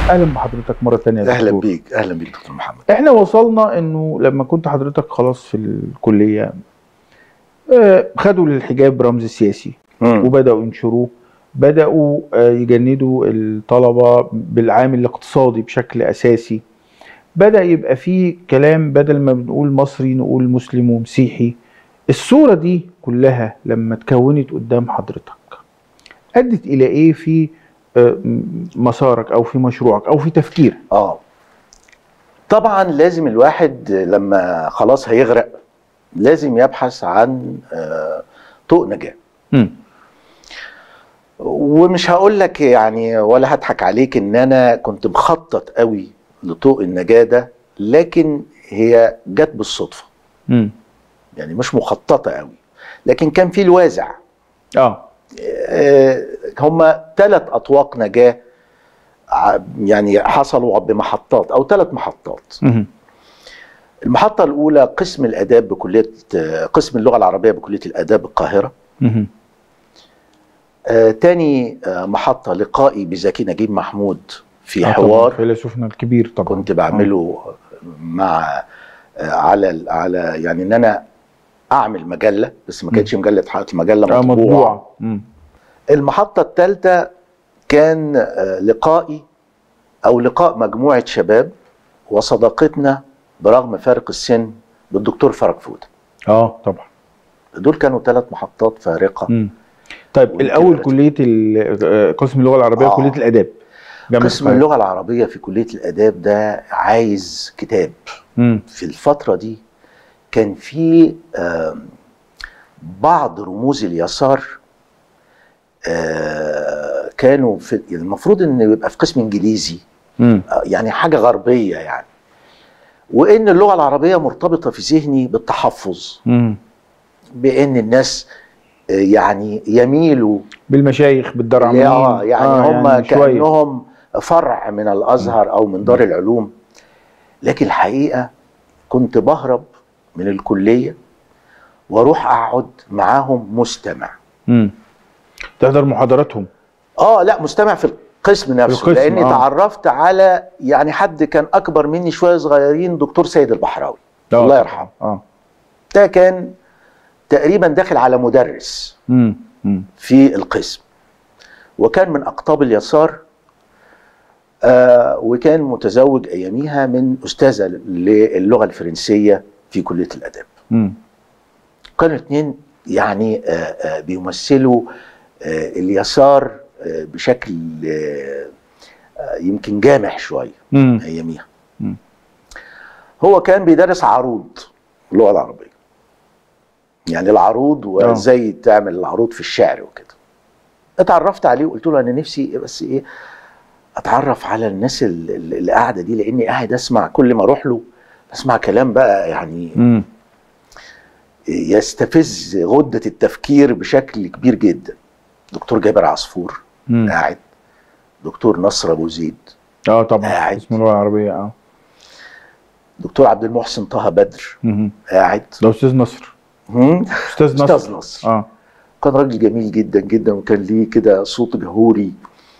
اهلا بحضرتك مره ثانيه يا اهلا دكتور. بيك اهلا بيك دكتور محمد احنا وصلنا انه لما كنت حضرتك خلاص في الكليه آه، خدوا للحجاب رمز سياسي مم. وبداوا ينشروه بداوا آه، يجندوا الطلبه بالعامل الاقتصادي بشكل اساسي بدا يبقى فيه كلام بدل ما بنقول مصري نقول مسلم ومسيحي الصوره دي كلها لما اتكونت قدام حضرتك ادت الى ايه في آه، م- مسارك او في مشروعك او في تفكيرك اه طبعا لازم الواحد لما خلاص هيغرق لازم يبحث عن آه، طوق نجاه مم. ومش هقول لك يعني ولا هضحك عليك ان انا كنت مخطط قوي لطوق النجاه ده لكن هي جت بالصدفه مم. يعني مش مخططه قوي لكن كان في الوازع اه آه، هما ثلاث اطواق نجاه ع- يعني حصلوا بمحطات او ثلاث محطات مهم. المحطه الاولى قسم الاداب بكليه آه، قسم اللغه العربيه بكليه الاداب القاهره مهم. آه، تاني آه، محطه لقائي بزكي نجيب محمود في آه طبعاً، حوار فيلسوفنا الكبير طبعا كنت بعمله مع آه، على ال- على يعني ان انا اعمل مجله بس ما كانتش مجله حياتي مجله آه مطبوعه مطبوعه مم. المحطة الثالثة كان آه، لقائي أو لقاء مجموعة شباب وصداقتنا برغم فارق السن بالدكتور فرج فودة اه طبعا دول كانوا ثلاث محطات فارقة مم. طيب ويمكن الاول دلوقتي. كليه ال- آه، قسم اللغه العربيه آه. وكليه الاداب جامعة قسم القاهرة. اللغة العربية في كلية الآداب ده عايز كتاب مم. في الفترة دي كان في آم، بعض رموز اليسار آه، كانوا في المفروض ان يبقى في قسم انجليزي مم. يعني حاجة غربية يعني وإن اللغة العربية مرتبطة في ذهني بالتحفظ مم. بإن الناس آه، يعني يميلوا بالمشايخ بالدرعمين آه يعني هم شوية. كأنهم فرع من الأزهر أو من دار العلوم لكن الحقيقة كنت بهرب من الكلية واروح اقعد معاهم مستمع مم. تحضر محاضراتهم اه لا مستمع في القسم نفسه القسم، لاني آه. تعرفت على يعني حد كان اكبر مني شويه صغيرين دكتور سيد البحراوي آه، الله طبعاً. يرحمه اه ده كان تقريبا داخل على مدرس مم. مم. في القسم وكان من اقطاب اليسار آه وكان متزوج اياميها من استاذه للغه الفرنسيه في كليه الاداب مم. كانوا الاثنين يعني آه آه بيمثلوا آه اليسار آه بشكل آه آه يمكن جامح شويه مم. اياميها مم. هو كان بيدرس عروض اللغه العربيه يعني العروض وازاي تعمل العروض في الشعر وكده اتعرفت عليه وقلت له انا نفسي بس ايه اتعرف على الناس ال- ال- اللي قاعده دي لاني قاعد اسمع كل ما اروح له بسمع كلام بقى يعني مم. يستفز غده التفكير بشكل كبير جدا دكتور جابر عصفور مم. قاعد دكتور نصر ابو زيد اه طبعا قاعد. اسم اللغه العربيه اه دكتور عبد المحسن طه بدر مم. قاعد ده استاذ نصر هم؟ استاذ نصر استاذ نصر اه كان راجل جميل جدا جدا وكان ليه كده صوت جهوري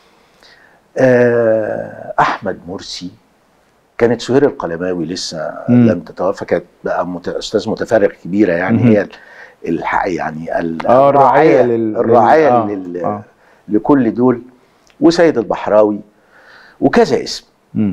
آه، احمد مرسي كانت سهير القلماوي لسه مم. لم تتوفى كانت بقى مت... استاذ متفرغ كبيره يعني مهم. هي الح... يعني ال- اه الرعايه لل... الرعايه آه. لل... آه. لكل دول وسيد البحراوي وكذا اسم مم.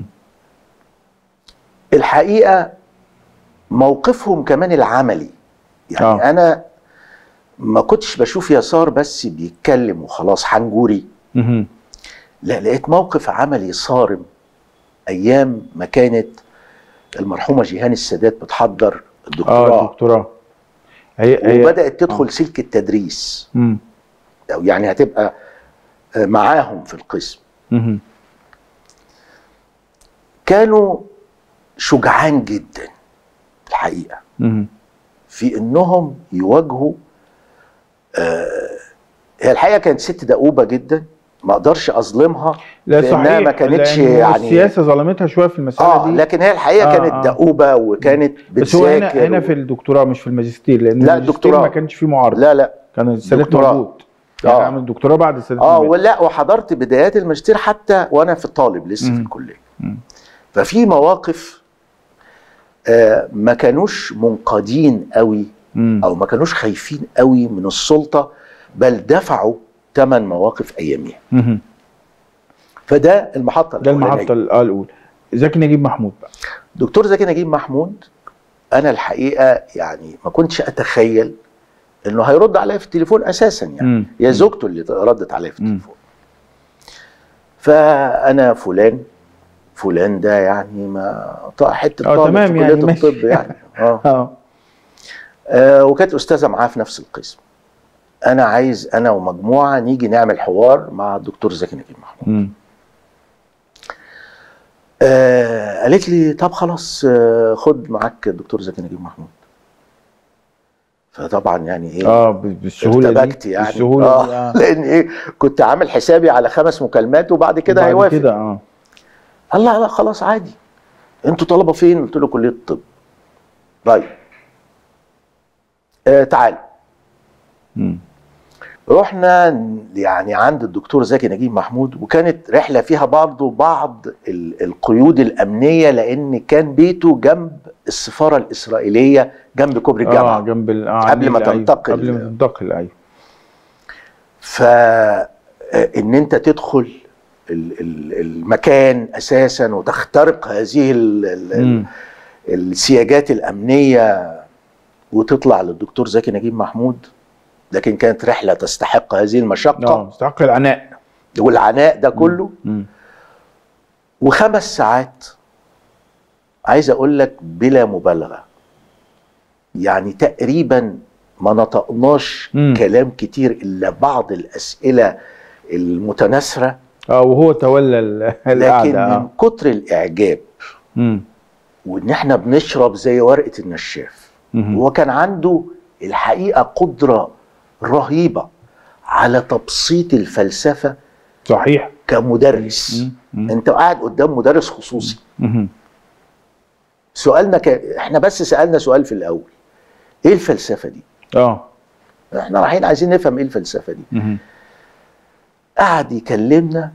الحقيقه موقفهم كمان العملي يعني آه. آه. انا ما كنتش بشوف يسار بس بيتكلم وخلاص حنجوري مم. لا لقيت موقف عملي صارم ايام ما كانت المرحومه جيهان السادات بتحضر اه الدكتوراه الدكتوراه هي هي وبدات تدخل سلك التدريس مم. أو يعني هتبقى آه، معاهم في القسم مم. كانوا شجعان جدا الحقيقه مم. في انهم يواجهوا آه هي الحقيقه كانت ست دؤوبه جدا ما اقدرش اظلمها لا لأنها صحيح ما كانتش لأن يعني- السياسه ظلمتها شويه في المساله اه دي لكن هي الحقيقه آه، كانت آه. دؤوبه وكانت بس هو هنا بتذاكر هنا في الدكتوراه مش في الماجستير لان لا، الماجستير الدكتوراه. ما كانش فيه معارضه لا لا كان السادات دكتوراه. موجود يعني آه. اعمل دكتوراه بعد سنتين اه الميد. ولا وحضرت بدايات الماجستير حتى وانا في الطالب لسه في مم. الكليه مم. ففي مواقف آه ما كانوش منقادين قوي مم. او ما كانوش خايفين قوي من السلطه بل دفعوا ثمن مواقف اياميها مم. فده المحطه ده الأولانية. المحطه ال- آه الاولى زكي نجيب محمود بقى دكتور زكي نجيب محمود انا الحقيقه يعني ما كنتش اتخيل انه هيرد عليا في التليفون اساسا يعني مم. هي زوجته اللي ردت عليا في مم. التليفون فانا فلان فلان ده يعني ما طا- حته آه، طالب تمام في يعني كليه ماشي. الطب يعني اه اه آه، وكانت استاذه معاه في نفس القسم انا عايز انا ومجموعه نيجي نعمل حوار مع الدكتور زكي نجيب محمود مم. آه قالت لي طب خلاص آه خد معاك الدكتور زكي نجيب محمود فطبعا يعني ايه اه ب- بالسهوله دي ارتبكت يعني بالسهوله آه دي آه. لان ايه كنت عامل حسابي على خمس مكالمات وبعد كده بعد هيوافق كده اه قال لا لا خلاص عادي انتوا طلبه فين قلت له كليه الطب طيب آه تعال مم. رحنا يعني عند الدكتور زكي نجيب محمود وكانت رحله فيها برضه بعض ال- القيود الامنيه لان كان بيته جنب السفاره الاسرائيليه جنب كوبري اه الجامعه جنب ال- آه قبل ما النيل، أيوة. تنتقل. قبل ما تنتقل ايوه ف ان انت تدخل ال- ال- المكان اساسا وتخترق هذه ال- ال- مم. السياجات الامنيه وتطلع للدكتور زكي نجيب محمود لكن كانت رحله تستحق هذه المشقه اه مستحق العناء والعناء ده كله مم. وخمس ساعات عايز اقول لك بلا مبالغه يعني تقريبا ما نطقناش مم. كلام كتير الا بعض الاسئله المتناثره اه وهو تولى ال- لكن القعده من اه كتر الاعجاب مم. وان احنا بنشرب زي ورقه النشاف مم. هو كان عنده الحقيقه قدره رهيبه على تبسيط الفلسفه صحيح كمدرس مم. مم. انت قاعد قدام مدرس خصوصي مم. سؤالنا ك... احنا بس سالنا سؤال في الاول ايه الفلسفه دي اه احنا رايحين عايزين نفهم ايه الفلسفه دي مم. قعد يكلمنا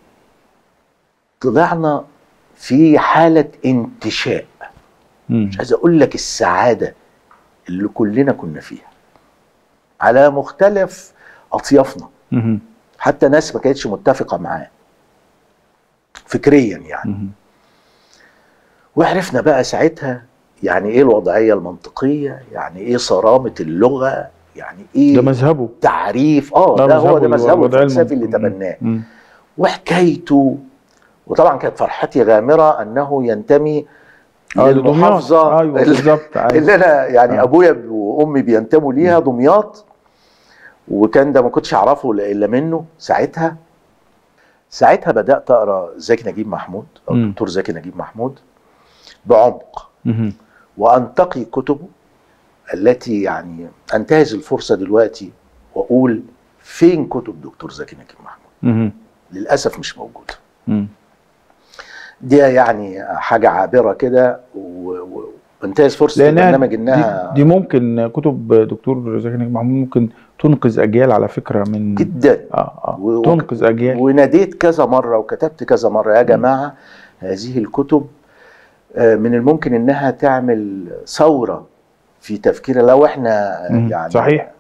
طلعنا في حاله انتشاء مم. مش عايز اقول لك السعاده اللي كلنا كنا فيها على مختلف اطيافنا مم. حتى ناس ما كانتش متفقه معاه فكريا يعني مم. وعرفنا بقى ساعتها يعني ايه الوضعيه المنطقيه يعني ايه صرامه اللغه يعني ايه ده مذهبه تعريف اه ده هو ده مذهبه الوضعية الفلسفي اللي المنطقية. تبناه مم. وحكايته وطبعا كانت فرحتي غامره انه ينتمي اه لدمياط للمحافظه ايوه اللي, بالظبط أيوة. اللي انا يعني آه. ابويا وامي بينتموا ليها دمياط وكان ده ما كنتش اعرفه الا منه ساعتها ساعتها بدات اقرا زكي نجيب محمود او مم. الدكتور زكي نجيب محمود بعمق مم. وانتقي كتبه التي يعني انتهز الفرصه دلوقتي واقول فين كتب دكتور زكي نجيب محمود مم. للاسف مش موجوده مم. دي يعني حاجه عابره كده و- و- وانتهز فرصه لانها البرنامج انها دي, دي ممكن كتب دكتور زكي نجم محمود ممكن تنقذ اجيال على فكره من جدا اه اه و- تنقذ اجيال وناديت كذا مره وكتبت كذا مره يا جماعه هذه الكتب آه، من الممكن انها تعمل ثوره في تفكيرنا لو احنا مم. يعني صحيح